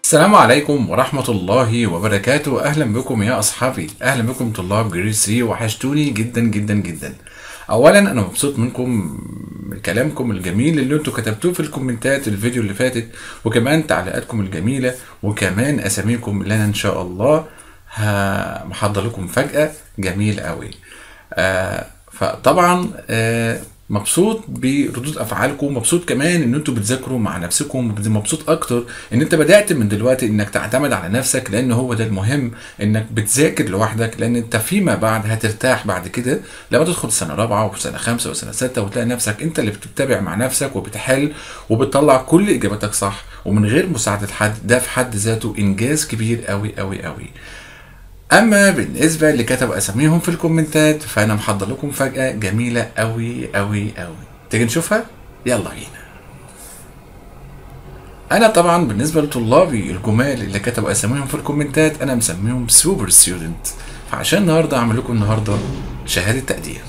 السلام عليكم ورحمة الله وبركاته أهلا بكم يا أصحابي أهلا بكم طلاب جريد 3 وحشتوني جدا جدا جدا أولا أنا مبسوط منكم من كلامكم الجميل اللي انتوا كتبتوه في الكومنتات الفيديو اللي فاتت وكمان تعليقاتكم الجميلة وكمان أساميكم اللي أنا إن شاء الله ه- محضر لكم فجأة جميل قوي آه فطبعا آه مبسوط بردود افعالكم مبسوط كمان ان انتوا بتذاكروا مع نفسكم مبسوط اكتر ان انت بدات من دلوقتي انك تعتمد على نفسك لان هو ده المهم انك بتذاكر لوحدك لان انت فيما بعد هترتاح بعد كده لما تدخل سنه رابعه وسنه خمسه وسنه سته وتلاقي نفسك انت اللي بتتابع مع نفسك وبتحل وبتطلع كل اجاباتك صح ومن غير مساعده حد ده في حد ذاته انجاز كبير قوي قوي قوي اما بالنسبه اللي كتبوا اساميهم في الكومنتات فانا محضر لكم فجاه جميله قوي قوي قوي تيجي نشوفها يلا بينا انا طبعا بالنسبه لطلابي الجمال اللي كتبوا اساميهم في الكومنتات انا مسميهم سوبر ستودنت فعشان النهارده اعمل لكم النهارده شهاده تقدير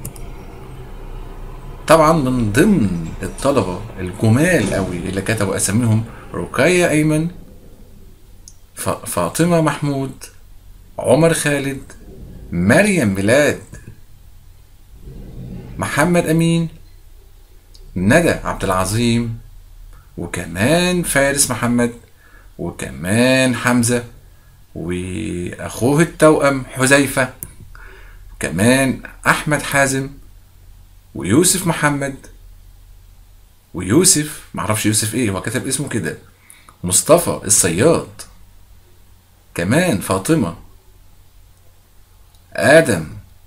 طبعا من ضمن الطلبه الجمال قوي اللي كتبوا اساميهم رقية ايمن ف- فاطمه محمود عمر خالد مريم بلاد محمد امين ندى عبد العظيم وكمان فارس محمد وكمان حمزه واخوه التوأم حذيفه كمان احمد حازم ويوسف محمد ويوسف معرفش يوسف ايه هو كتب اسمه كده مصطفى الصياد كمان فاطمه آدم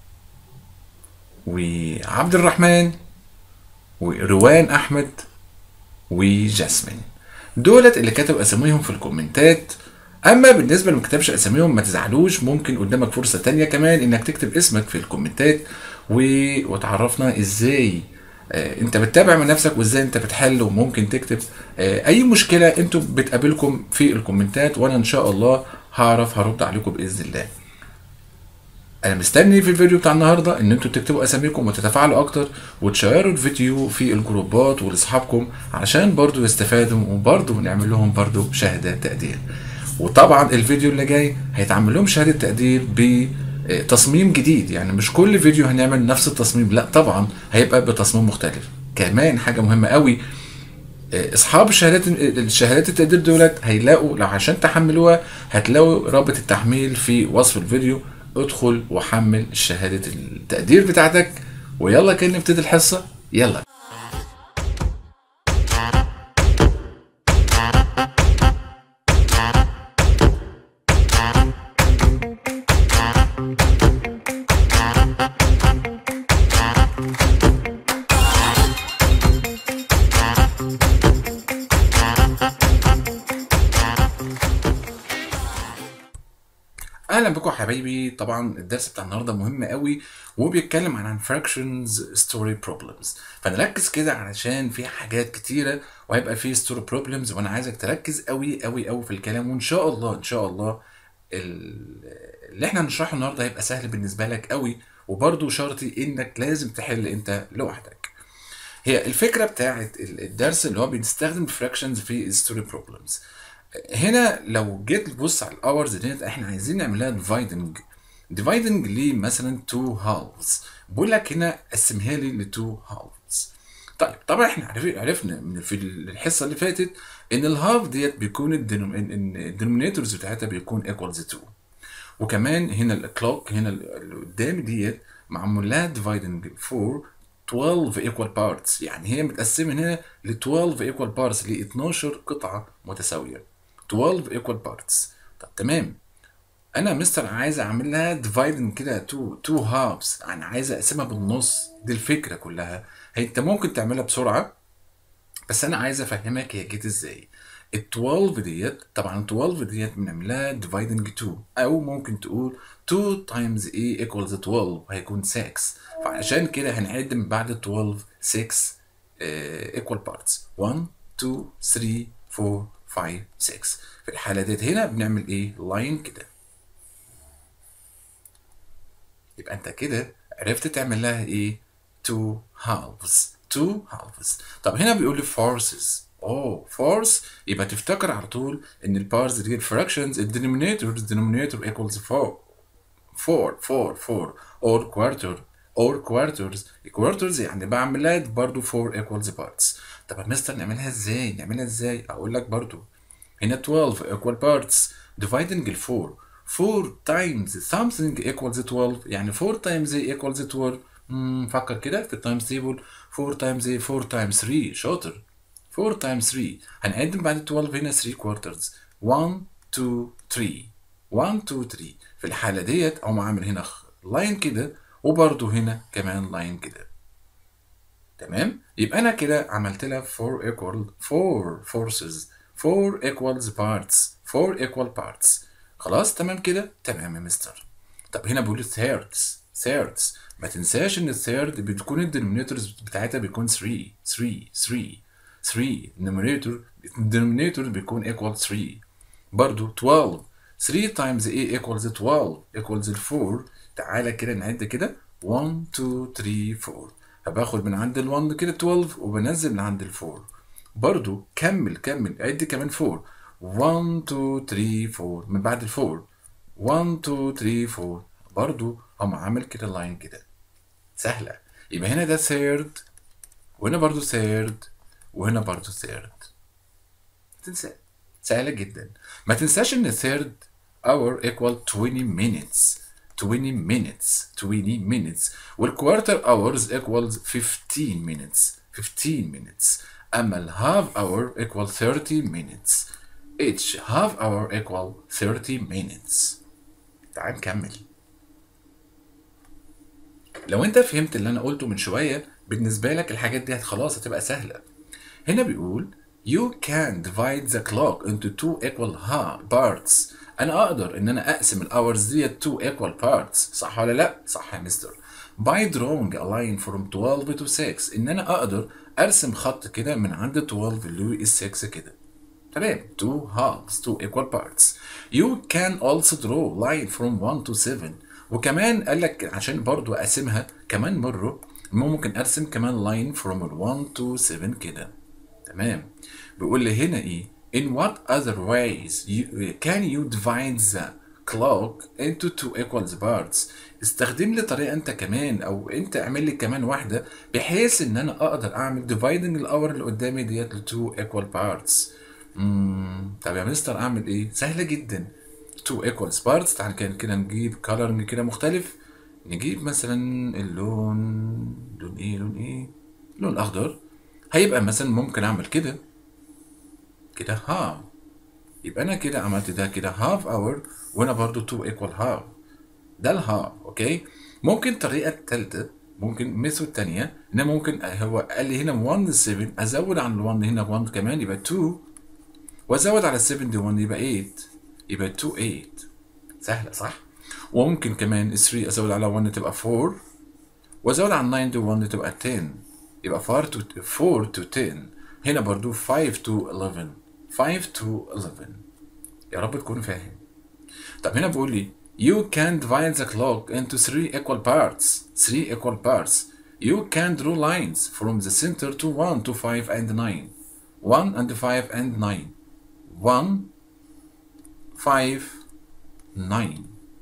وعبد الرحمن وروان أحمد وجاسمين دولت اللي كتب أساميهم في الكومنتات أما بالنسبة اللي ما كتبش أساميهم ما تزعلوش ممكن قدامك فرصة تانية كمان إنك تكتب اسمك في الكومنتات و- وتعرفنا إزاي آه، انت بتتابع من نفسك وازاي انت بتحل وممكن تكتب آه، اي مشكله انتوا بتقابلكم في الكومنتات وانا ان شاء الله هعرف هرد عليكم باذن الله انا مستني في الفيديو بتاع النهارده ان انتوا تكتبوا اساميكم وتتفاعلوا اكتر وتشيروا الفيديو في الجروبات ولاصحابكم علشان برضو يستفادوا وبرضو نعمل لهم برضو شهادات تقدير وطبعا الفيديو اللي جاي هيتعمل لهم شهاده تقدير بتصميم جديد يعني مش كل فيديو هنعمل نفس التصميم لا طبعا هيبقى بتصميم مختلف كمان حاجه مهمه قوي اصحاب الشهادات الشهادات التقدير دولت هيلاقوا لو عشان تحملوها هتلاقوا رابط التحميل في وصف الفيديو ادخل وحمل شهادة التقدير بتاعتك ويلا كده نبتدي الحصة يلا اهلا بكم يا حبايبي طبعا الدرس بتاع النهارده مهم قوي وبيتكلم عن fractions story problems فنركز كده علشان في حاجات كتيره وهيبقى في story problems وانا عايزك تركز قوي قوي قوي في الكلام وان شاء الله ان شاء الله ال- اللي احنا هنشرحه النهارده هيبقى سهل بالنسبه لك قوي وبرده شرطي انك لازم تحل انت لوحدك هي الفكره بتاعت الدرس اللي هو بنستخدم fractions في story problems هنا لو جيت تبص على الاورز ديت احنا عايزين نعملها ديفايدنج ديفايدنج ليه مثلا تو هالفز بقول لك هنا قسمها لي لتو هالفز طيب طبعا احنا عرف- عرفنا من في الحصه اللي فاتت ان الهاف ديت بيكون الدينومينيتورز بتاعتها بيكون ايكوالز 2 وكمان هنا الكلوك هنا اللي قدام ديت معمول لها ديفايدنج فور 12 ايكوال بارتس يعني هي متقسمه هنا ل 12 ايكوال بارتس ل 12 قطعه متساويه 12 ايكوال بارتس طب تمام انا مستر عايز اعمل لها ديفايدنج كده تو تو هافز انا عايز اقسمها بالنص دي الفكره كلها هي انت ممكن تعملها بسرعه بس انا عايز افهمك هي جت ازاي ال 12 ديت طبعا ال 12 ديت بنعملها ديفايدنج 2 او ممكن تقول 2 تايمز ايه ايكوالز 12 هيكون 6 فعشان كده هنعد من بعد ال 12 6 ايكوال بارتس 1 2 3 4 5 6 في الحاله ديت هنا بنعمل ايه لاين كده يبقى انت كده عرفت تعمل لها ايه two halves two halves طب هنا بيقول لي forces اوه فورس يبقى تفتكر على طول ان البارز دي الفراكشنز الدينومينيتور الدينومينيتور ايكوالز 4 4 4 4 اور كوارتر اور كوارترز الكوارترز يعني بعملات برضو 4 ايكوالز بارتس طب يا مستر نعملها ازاي نعملها ازاي اقول لك برضو هنا 12 equal parts dividing ال 4 4 times something equals 12 يعني 4 times a equals 12 مم فكر كده في التايمز تيبل 4 times a 4 times 3 شاطر 4 times 3 هنقدم بعد 12 هنا 3 quarters 1 2 3 1 2 3 في الحالة ديت أقوم عامل هنا لاين كده وبرضه هنا كمان لاين كده تمام يبقى أنا كده عملت لها 4 equal 4 forces 4 equals parts 4 equal parts خلاص تمام كده تمام يا مستر طب هنا بقول thirds thirds ما تنساش ان الثيرد بتكون الدينومينيتورز بتاعتها بيكون 3 3 3 3 النومينيتور الدينومينيتور بيكون equal 3 برضو 12 3 times a equals 12 equals 4 تعالى كده نعد كده 1 2 3 4 فباخد من عند ال 1 كده 12 وبنزل من عند ال 4 برضو كمل كمل عد كمان 4 1 2 3 4 من بعد ال 4 1 2 3 4 برضو هم عامل كده لاين كده سهلة يبقى هنا ده third وهنا برضو third وهنا برضو third تنسى سهلة جدا ما تنساش ان third hour equal 20 minutes 20 minutes 20 minutes والكوارتر hours equals 15 minutes 15 minutes أما ال half hour equal 30 minutes each half hour equal 30 minutes تعال نكمل لو انت فهمت اللي انا قلته من شوية بالنسبة لك الحاجات دي خلاص هتبقى سهلة هنا بيقول you can divide the clock into two equal ha- parts انا اقدر ان انا اقسم الاورز ديت two equal parts صح ولا لا صح يا مستر by drawing a line from 12 to 6 ان انا اقدر ارسم خط كده من عند 12 ل 6 كده تمام two halves two equal parts you can also draw line from 1 to 7 وكمان قال لك عشان برضو اقسمها كمان مره ممكن ارسم كمان line from 1 to 7 كده تمام بيقول لي هنا ايه in what other ways you, can you divide the clock into two equal parts استخدم لي طريقه انت كمان او انت اعمل لي كمان واحده بحيث ان انا اقدر اعمل dividing الاور اللي قدامي ديت ل two equal parts مم. طب يا مستر اعمل ايه سهله جدا two equal parts تعال كده كده نجيب coloring كده مختلف نجيب مثلا اللون لون ايه لون ايه لون الاخضر هيبقى مثلا ممكن اعمل كده كده هاف يبقى انا كده عملت ده كده هاف اور وانا برضو تو ايكوال هاف ده الهاف اوكي ممكن طريقه التالتة ممكن ميثود تانية ان أنا ممكن هو قال لي هنا 1 7 ازود عن ال 1 هنا 1 كمان يبقى 2 وازود على ال 7 دي 1 يبقى 8 يبقى 2 8 سهله صح وممكن كمان 3 ازود على 1 تبقى 4 وازود على 9 دي 1 تبقى 10 يبقى 4 to 4 to 10 هنا برضو 5 to 11 5 to 11 يا رب تكون فاهم طب هنا بيقول لي you can divide the clock into three equal parts three equal parts you can draw lines from the center to 1 to 5 and 9 1 and 5 and 9 1 5 9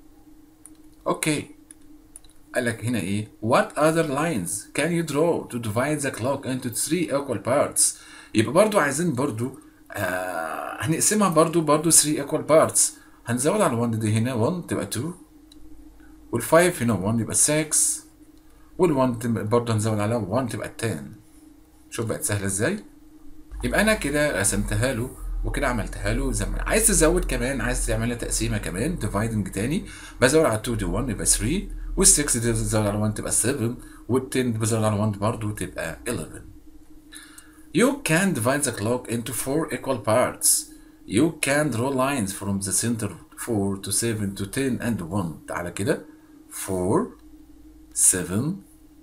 اوكي قال لك هنا ايه what other lines can you draw to divide the clock into three equal parts يبقى برضو عايزين برضو آه هنقسمها برضو برضو 3 equal parts هنزود على 1 دي هنا 1 تبقى 2 وال5 هنا 1 يبقى 6 وال1 برضو هنزود على 1 تبقى 10 شوف بقت سهلة ازاي يبقى انا كده رسمتها له وكده عملتها له زي ما عايز تزود كمان عايز تعملها تقسيمه كمان ديفايدنج تاني بزود على 2 دي 1 يبقى 3 وال6 دي بزود على 1 تبقى 7 وال10 بزود على 1 برضو تبقى 11 You can divide the clock into four equal parts. You can draw lines from the center 4 to 7 to 10 and 1. تعالى كده 4 7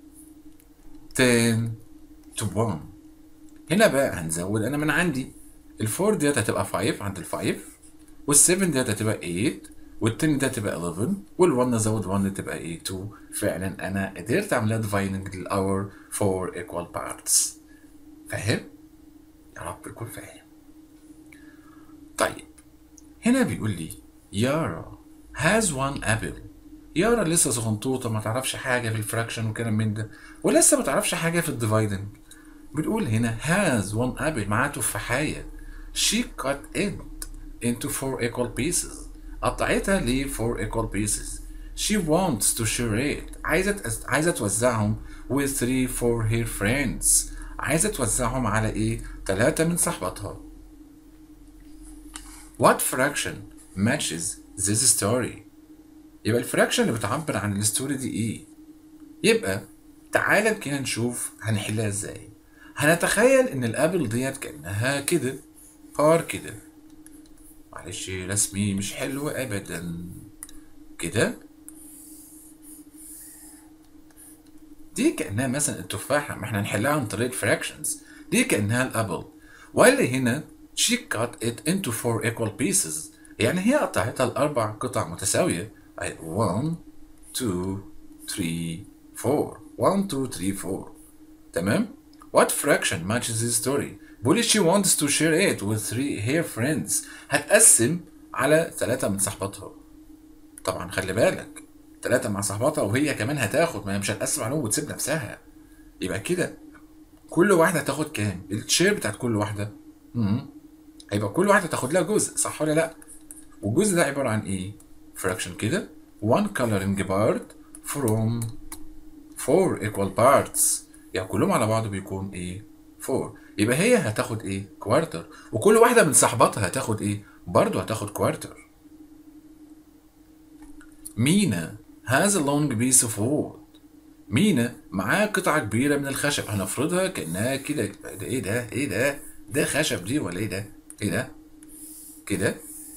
10 to 1 هنا بقى هنزود انا من عندي الفور ديت هتبقى 5 عند ال5 وال7 ديت هتبقى 8 وال10 ديت هتبقى 11 وال1 نزود 1 تبقى ايه 2 فعلا انا قدرت اعملها ديفايننج للاور 4 equal parts فاهم؟ يا رب يكون فاهم طيب هنا بيقول لي يارا has one apple يارا لسه صغنطوطة ما تعرفش حاجة في الفراكشن وكلام من ده ولسه ما تعرفش حاجة في الديفايدنج بتقول هنا has one apple معاه تفاحية she cut it into four equal pieces قطعتها ل four equal pieces she wants to share it عايزة تأس... عايزة توزعهم with three for her friends عايزة توزعهم على ايه؟ تلاتة من صحباتها What fraction matches this story؟ يبقى الفراكشن اللي بتعبر عن الستوري دي ايه؟ يبقى تعالى كده نشوف هنحلها ازاي هنتخيل ان الابل ديت كانها كده بار كده معلش رسمي مش حلو ابدا كده دي كانها مثلا التفاحه ما احنا هنحلها عن طريق فراكشنز دي كانها الابل ولا هنا she cut it into four equal pieces يعني هي قطعتها لاربع قطع متساويه 1 2 3 4 1 2 3 4 تمام What fraction matches this story بيقول she wants to share it with three her friends هتقسم على ثلاثة من صحباتها طبعا خلي بالك ثلاثة مع صحباتها وهي كمان هتاخد ما هي مش هتقسم عليهم وتسيب نفسها يبقى كده كل واحدة هتاخد كام الشير بتاعت كل واحدة امم هيبقى كل واحدة تاخد لها جزء صح ولا لا والجزء ده عبارة عن ايه fraction كده one coloring part from four equal parts يعني كلهم على بعض بيكون ايه 4 يبقى هي هتاخد ايه كوارتر وكل واحده من صاحباتها هتاخد ايه برضه هتاخد كوارتر مينا has a long piece of wood مينا معاه قطعة كبيرة من الخشب هنفرضها كأنها كده ده ايه ده ايه ده ده خشب دي ولا ايه ده ايه ده كده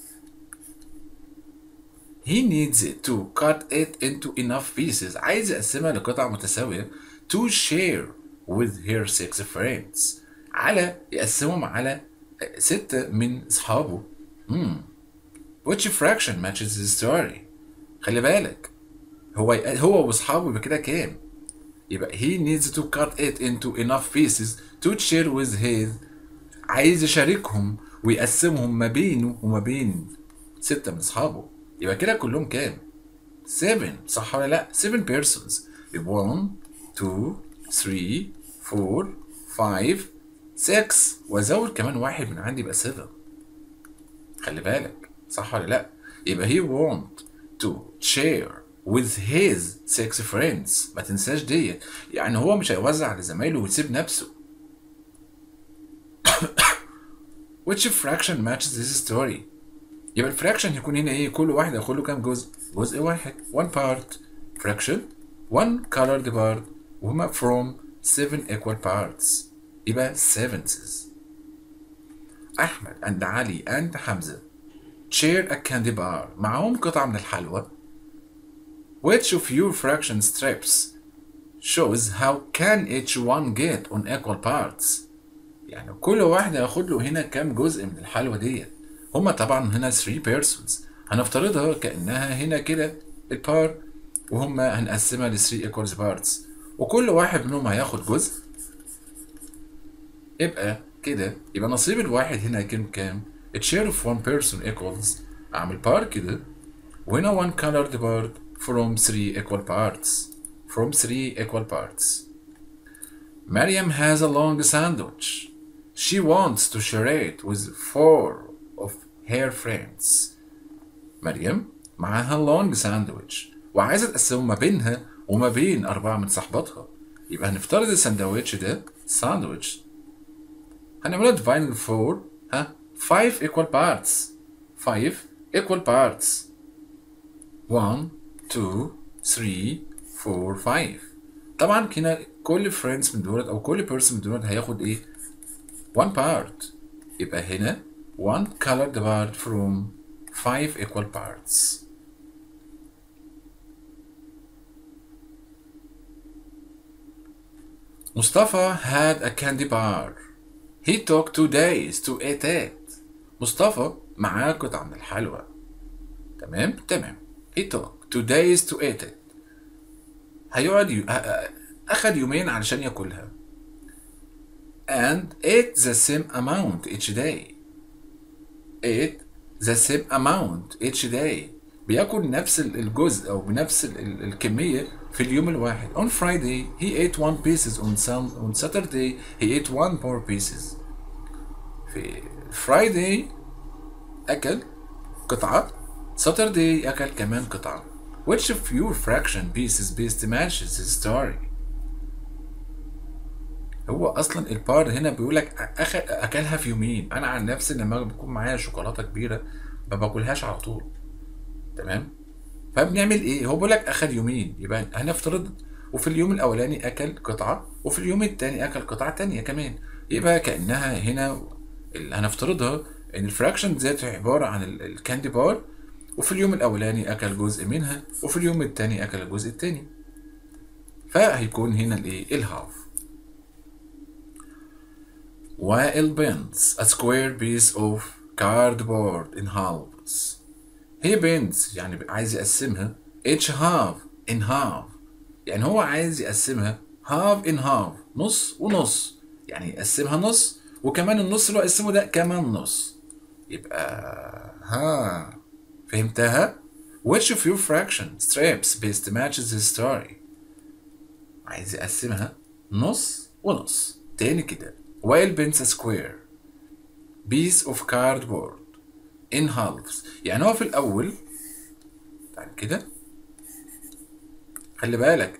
He needs to cut it into enough pieces عايز يقسمها لقطع متساوية to share with her six friends على يقسمهم على ستة من أصحابه hmm. which fraction matches the story خلي بالك هو هو واصحابه يبقى كده كام يبقى he needs to cut it into enough pieces to share with his عايز يشاركهم ويقسمهم ما بينه وما بين ستة من أصحابه يبقى كده كلهم كام 7 صح ولا لا 7 persons يبقى 1 2 3 4 5 6 وازود كمان واحد من عندي يبقى 7 خلي بالك صح ولا لا يبقى he want to share with his six friends ما تنساش ديت يعني هو مش هيوزع لزمايله ويسيب نفسه which fraction matches this story يبقى الفراكشن هيكون هنا ايه كل واحد هياخد له كام جزء جزء واحد one part fraction one colored part وهما from seven equal parts يبقى sevenths أحمد and علي and حمزة share a candy bar معاهم قطعة من الحلوى which of your fraction strips shows how can each one get on equal parts يعني كل واحد هياخد له هنا كام جزء من الحلوى ديت هما طبعا هنا 3 persons هنفترضها كأنها هنا كده البار وهما هنقسمها ل 3 equals parts وكل واحد منهم هياخد جزء يبقى كده يبقى نصيب الواحد هنا هيكون كام؟ share of one person equals أعمل بار كده وهنا one colored part from three equal parts from three equal parts Maryam has a long sandwich she wants to share it with four of her friends مريم معاها long sandwich وعايزة تقسمه ما بينها وما بين أربعة من صحباتها يبقى هنفترض الساندوتش ده ساندوتش هنعملها divided for ها 5 equal parts 5 equal parts 1 2 3 4 5 طبعا هنا كل friends من دولت او كل person من دولت هياخد ايه 1 part يبقى هنا 1 colored part from 5 equal parts Mustafa had a candy bar. He took two days to eat it. مصطفى معاه قطعة من الحلوى. تمام؟ تمام. He took two days to eat it. هيقعد ي... أخد يومين علشان ياكلها. and ate the same amount each day ate the same amount each day بياكل نفس الجزء او بنفس ال- ال- الكميه في اليوم الواحد on Friday he ate one pieces on, some, on Saturday he ate one more pieces في Friday أكل قطعة Saturday أكل كمان قطعة which of your fraction pieces best matches his story هو اصلا البار هنا بيقول لك أخ... اكلها في يومين انا عن نفسي لما بيكون معايا شوكولاته كبيره ما باكلهاش على طول تمام فبنعمل ايه هو بيقول لك اخد يومين يبقى هنفترض وفي اليوم الاولاني اكل قطعه وفي اليوم الثاني اكل قطعه تانية كمان يبقى كانها هنا اللي هنفترضها ان الفراكشن ديت عباره عن ال- الكاندي بار وفي اليوم الاولاني اكل جزء منها وفي اليوم الثاني اكل الجزء الثاني فهيكون هنا الايه الهاف while bends a square piece of cardboard in halves هي bends يعني عايز يقسمها each half in half يعني هو عايز يقسمها half in half نص ونص يعني يقسمها نص وكمان النص اللي هو يقسمه ده كمان نص يبقى ها فهمتها which of your fraction strips best matches the story عايز يقسمها نص ونص تاني كده while bends a square piece of cardboard in halves يعني هو في الأول تعال كده خلي بالك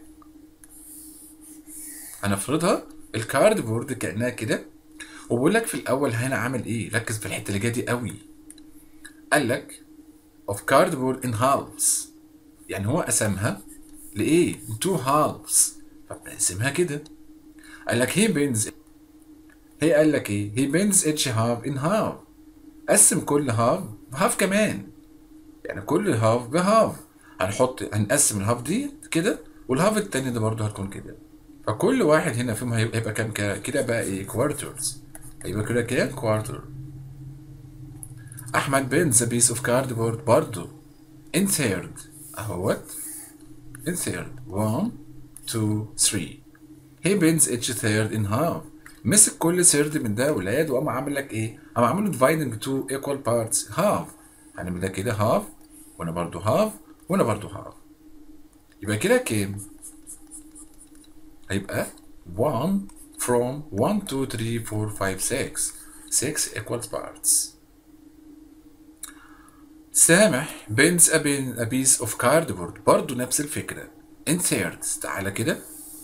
هنفرضها الكاردبورد كأنها كده وبقول لك في الأول هنا عامل إيه ركز في الحتة اللي جاية دي قوي قال لك of cardboard in halves يعني هو قسمها لإيه؟ two halves فبنقسمها كده قال لك he bends هي قال لك ايه he bends each half in half قسم كل half بهاف كمان يعني كل half بهاف هنحط هنقسم الهاف دي كده والهاف التاني ده برضه هتكون كده فكل واحد هنا فيهم هيبقى هيبقى كام كا- كده بقى ايه quarters هيبقى كده كام quarter احمد bends a piece of cardboard برضه in third اهوت in third one two three he bends each third in half مسك كل third من ده ولاد وقام عامل لك ايه؟ قام عامل له dividing into equal parts half هنعمل ده كده half وانا برضو half وانا برضو half يبقى كده كام؟ هيبقى 1 from 1 2 3 4 5 6 6 equal parts سامح bends a, bin, a piece of cardboard برضو نفس الفكرة in thirds تعالى كده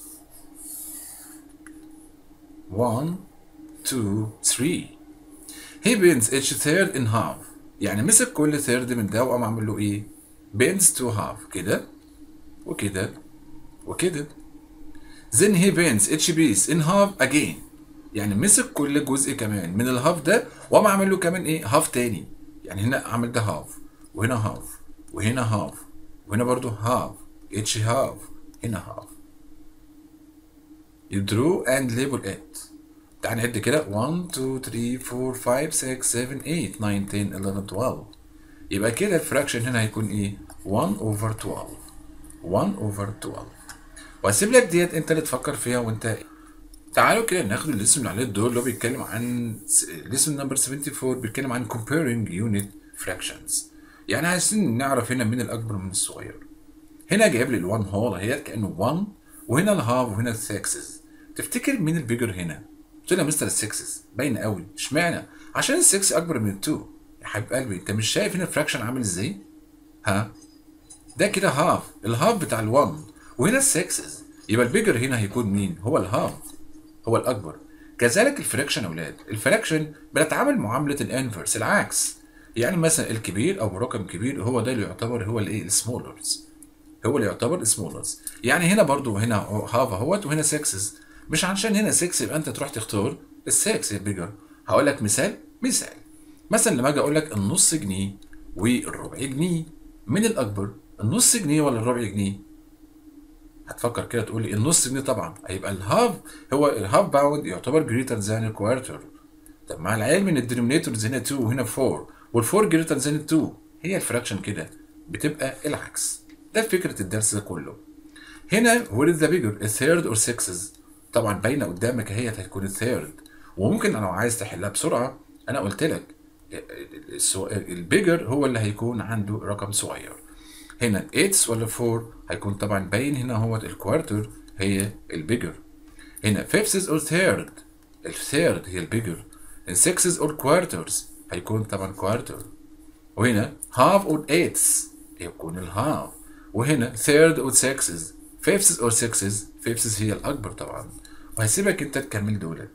1 2 3 he bends each third in half يعني مسك كل third من ده وقام عامل له ايه bends to half كده وكده وكده then he bends each piece in half again يعني مسك كل جزء كمان من الهاف ده وقام عامل له كمان ايه هاف تاني يعني هنا عامل ده هاف وهنا هاف وهنا هاف وهنا برضو هاف each half هنا هاف You draw and label it. تعال نعد كده 1 2 3 4 5 6 7 8 9 10 11 12 يبقى كده الفراكشن هنا هيكون ايه 1 over 12 1 over 12 وهسيب لك ديت انت اللي تفكر فيها وانت تعالوا كده ناخد الليسون اللي عليه الدور اللي هو بيتكلم عن ليسون نمبر 74 بيتكلم عن comparing unit fractions يعني عايزين نعرف هنا مين الاكبر من الصغير هنا جايب لي ال1 هول اهي كانه 1 وهنا الهاف وهنا السكسز تفتكر مين البيجر هنا؟ قلت له يا مستر السكسز باينه قوي اشمعنى؟ عشان السكس اكبر من التو يا حبيب قلبي انت مش شايف هنا الفراكشن عامل ازاي؟ ها؟ ده كده هاف الهاف بتاع ال1 وهنا السكسز يبقى البيجر هنا هيكون مين؟ هو الهاف هو الاكبر كذلك الفراكشن يا اولاد الفراكشن بنتعامل معامله الانفرس العكس يعني مثلا الكبير او رقم كبير هو ده اللي يعتبر هو الايه السمولرز هو اللي يعتبر سمولرز يعني هنا برضو هنا هاف اهوت وهنا سكسز مش عشان هنا 6 يبقى انت تروح تختار السكس البيجر هقول لك مثال مثال مثلا لما اجي اقول لك النص جنيه والربع جنيه مين الاكبر النص جنيه ولا الربع جنيه هتفكر كده تقول لي النص جنيه طبعا هيبقى الهاف هو الهاف باوند يعتبر جريتر ذان الكوارتر طب مع العلم ان الدينومينيتورز هنا 2 وهنا 4 وال4 جريتر ذان 2 هي الفراكشن كده بتبقى العكس ده فكره الدرس ده كله هنا where is the bigger الثيرد or sixes طبعا باينه قدامك اهي هتكون الثيرد وممكن لو عايز تحلها بسرعه انا قلت لك البيجر هو اللي هيكون عنده رقم صغير هنا 8 ولا 4 هيكون طبعا باين هنا هو الكوارتر هي البيجر هنا fifths or third الثيرد هي البيجر in sixes or quarters هيكون طبعا quarter وهنا half or eighths يكون الهاف وهنا third or sixes fifths or sixes fifths هي الأكبر طبعا وهسيبك انت تكمل دولت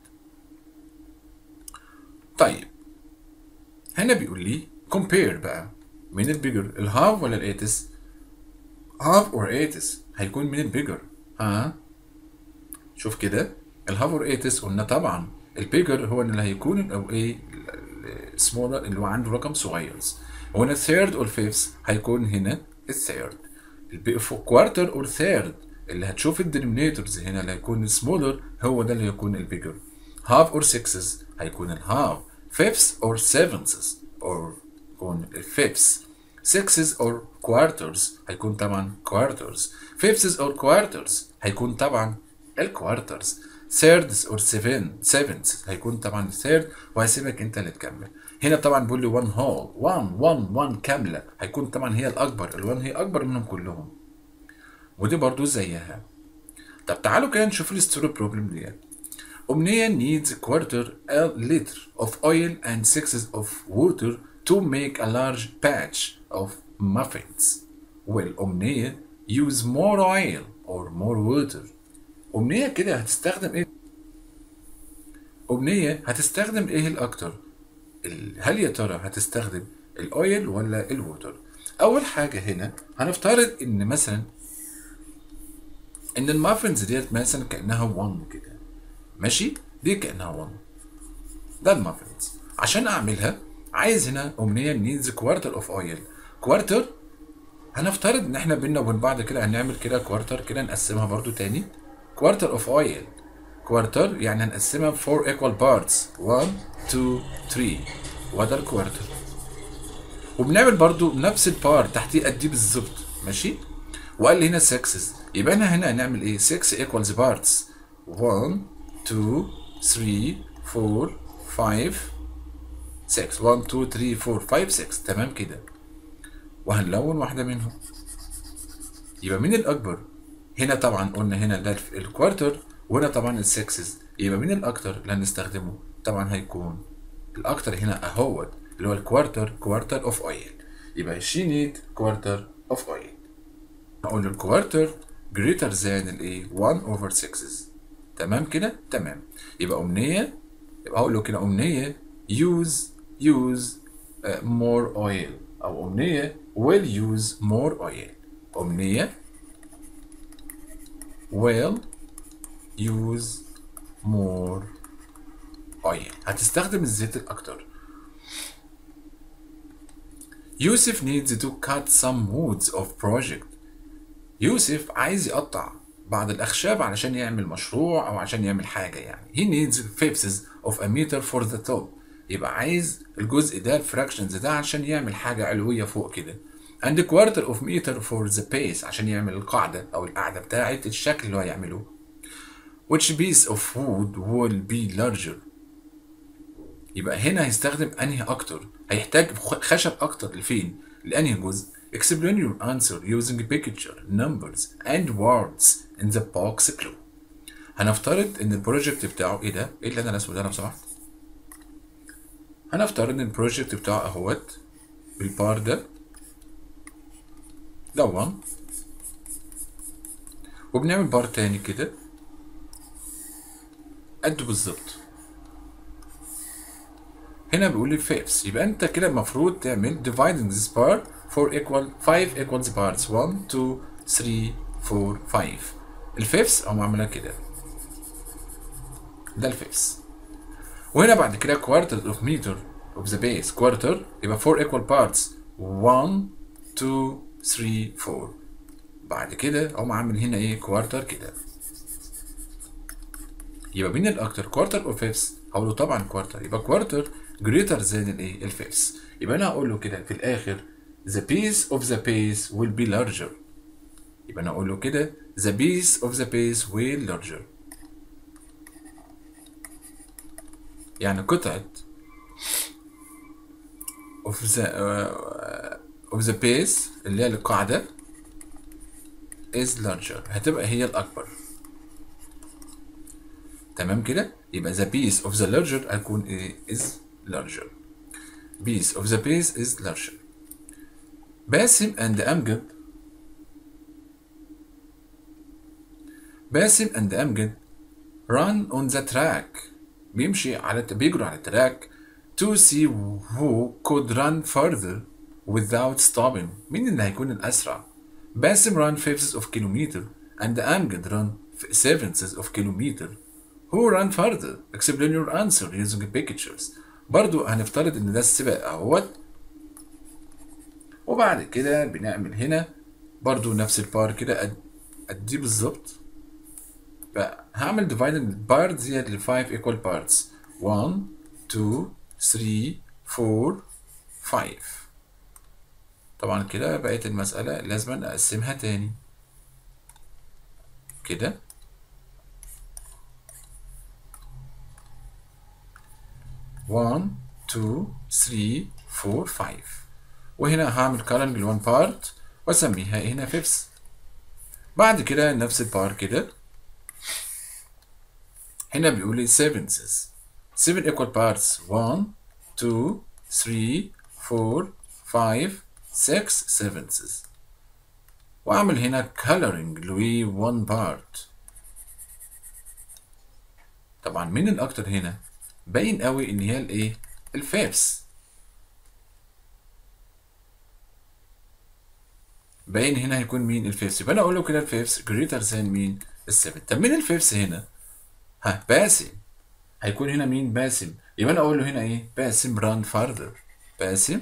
طيب هنا بيقول لي compare بقى مين البيجر الهاف ولا الايتس هاف اور ايتس هيكون مين البيجر ها شوف كده الهاف اور ايتس قلنا طبعا البيجر هو اللي هيكون او ايه السمولر اللي هو عنده رقم صغير وهنا الثيرد اور فيفث هيكون هنا الثيرد كوارتر اور ثيرد اللي هتشوف الدينومينيتورز هنا اللي هيكون السمولر هو ده اللي هيكون البيجر هاف اور سكسز هيكون الهاف fifths or sevenths or يكون الفيفثs sixes or quarters هيكون طبعا quarters fifths or quarters هيكون طبعا الكوارترز thirds or seven sevenths هيكون طبعا third وهسيبك انت اللي تكمل هنا طبعا بيقول لي one whole one one one كامله هيكون طبعا هي الاكبر ال1 هي اكبر منهم كلهم ودي برضو زيها طب تعالوا كده نشوف الستوري بروبلم ديت أمنية needs a quarter a liter of oil and sixes of water to make a large batch of muffins. Well, أمنية use more oil or more water. أمنية كده هتستخدم إيه؟ أمنية هتستخدم إيه الأكتر؟ ال- هل يا ترى هتستخدم الأويل ولا الووتر؟ أول حاجة هنا هنفترض إن مثلا إن المافنز ديت مثلا كأنها 1 كده ماشي دي كأنها 1 ده المافنز عشان اعملها عايز هنا امنيه نيدز كوارتر اوف اويل كوارتر هنفترض ان احنا بينا وبين بعض كده هنعمل كده كوارتر كده نقسمها برضو تاني كوارتر اوف اويل كوارتر يعني هنقسمها 4 ايكوال بارتس 1 2 3 وده الكوارتر وبنعمل برضو نفس البار تحتيه قد ايه بالظبط ماشي وقال لي هنا 6 يبقى انا هنا هنعمل ايه 6 ايكوالز بارتس 1 2 3 4 5 6 1 2 3 4 5 6 تمام كده وهنلون واحدة منهم يبقى مين الأكبر؟ هنا طبعا قلنا هنا ده الف- الكوارتر وهنا طبعا السكسز يبقى مين الأكتر اللي هنستخدمه؟ طبعا هيكون الأكتر هنا أهوت اللي هو الكوارتر كوارتر أوف أويل يبقى she need كوارتر أوف أويل هقول الكوارتر greater than الايه 1 over 6 تمام كده تمام يبقى أمنية يبقى هقول له كده أمنية use use uh, more oil أو أمنية will use more oil أمنية will use more oil هتستخدم الزيت الأكتر يوسف needs to cut some woods of project يوسف عايز يقطع بعض الأخشاب علشان يعمل مشروع أو عشان يعمل حاجة يعني he needs fifths of a meter for the top يبقى عايز الجزء ده الفراكشنز ده عشان يعمل حاجة علوية فوق كده and quarter of meter for the base عشان يعمل القاعدة أو القاعدة بتاعة الشكل اللي هو هيعمله which piece of wood will be larger يبقى هنا هيستخدم انهي اكتر هيحتاج خ- خشب اكتر لفين لانهي جزء explain your answer using picture numbers and words in the box clue هنفترض ان البروجكت بتاعه ايه ده ايه اللي انا رسمه ده لو سمحت هنفترض ان البروجكت بتاعه اهوت بالبار ده ده 1 وبنعمل بار تاني كده قده بالظبط هنا بيقول لي fifths يبقى انت كده المفروض تعمل dividing this bar for equal 5 equals parts 1 2 3 4 5 الفيفثs او عاملها كده ده الفيفثs وهنا بعد كده quarter of meter of the base quarter يبقى 4 equal parts 1 2 3 4 بعد كده اقوم عامل هنا ايه quarter كده يبقى مين الاكتر كوارتر او فيفث هقول له طبعا كوارتر يبقى كوارتر جريتر ذان الايه الفيفث يبقى انا هقول له كده في الاخر the piece of the base will be larger يبقى انا اقول له كده the piece of the base will larger يعني قطعة of the uh, of the base اللي هي القاعدة is larger هتبقى هي الأكبر تمام كده يبقى the piece of the larger هتكون ايه is larger piece of the base is larger باسم and أمجد باسم and أمجد run on the track بيمشي على بيجروا على التراك to see who could run further without stopping مين اللي هيكون الأسرع باسم run fifths of kilometer and أمجد run sevenths of kilometer who run further explain your answer using pictures برضو هنفترض ان ده السباق اهوت وبعد كده بنعمل هنا برضو نفس البار كده قد قد دي بالظبط هعمل divide البارت ديت ل 5 equal parts 1 2 3 4 5 طبعا كده بقت المسألة لازم أقسمها تاني كده one two three four five وهنا هعمل كولن بالوان بارت واسميها هنا فيفث بعد كده نفس البار كده هنا بيقول لي sevenths seven equal parts one two three four five six sevenths واعمل هنا coloring لوي one part طبعا مين الاكتر هنا باين قوي ان هي الايه الفيفث باين هنا هيكون مين الفيفث يبقى انا اقول له كده الفيفث جريتر ذان مين السفن طب مين الفيفث هنا ها باسم هيكون هنا مين باسم يبقى انا اقول له هنا ايه باسم ران فاردر باسم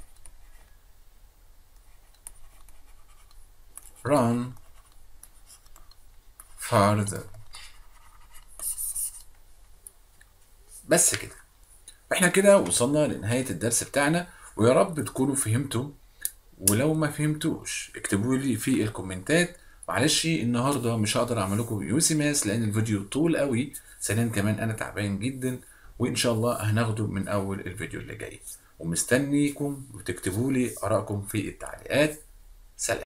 run further بس كده احنا كده وصلنا لنهاية الدرس بتاعنا ويا رب تكونوا فهمتوا ولو ما فهمتوش اكتبوا لي في الكومنتات معلش النهارده مش هقدر اعمل لكم يوسي ماس لان الفيديو طول قوي ثانيا كمان انا تعبان جدا وان شاء الله هناخده من اول الفيديو اللي جاي ومستنيكم وتكتبوا لي ارائكم في التعليقات سلام